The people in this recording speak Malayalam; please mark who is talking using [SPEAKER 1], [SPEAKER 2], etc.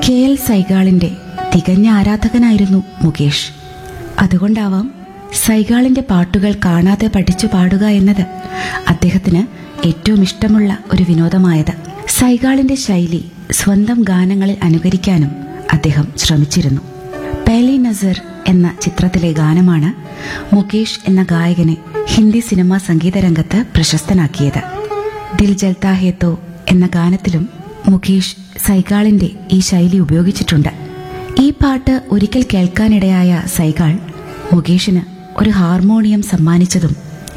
[SPEAKER 1] കെ എൽ സൈഗാളിന്റെ തികഞ്ഞ ആരാധകനായിരുന്നു മുകേഷ് അതുകൊണ്ടാവാം സൈഗാളിന്റെ പാട്ടുകൾ കാണാതെ പഠിച്ചു പാടുക എന്നത് അദ്ദേഹത്തിന് ഏറ്റവും ഇഷ്ടമുള്ള ഒരു വിനോദമായത് സൈഗാളിന്റെ ശൈലി സ്വന്തം ഗാനങ്ങളിൽ അനുകരിക്കാനും അദ്ദേഹം ശ്രമിച്ചിരുന്നു പേലി നസർ എന്ന ചിത്രത്തിലെ ഗാനമാണ് മുകേഷ് എന്ന ഗായകനെ ഹിന്ദി സിനിമാ സംഗീത രംഗത്ത് പ്രശസ്തനാക്കിയത് ദിൽ ജൽത്താ ഹേ തോ എന്ന ഗാനത്തിലും മുകേഷ് സൈഗാളിന്റെ ഈ ശൈലി ഉപയോഗിച്ചിട്ടുണ്ട് ഈ പാട്ട് ഒരിക്കൽ കേൾക്കാനിടയായ സൈഗാൾ മുകേഷിന് ഒരു ഹാർമോണിയം സമ്മാനിച്ചതും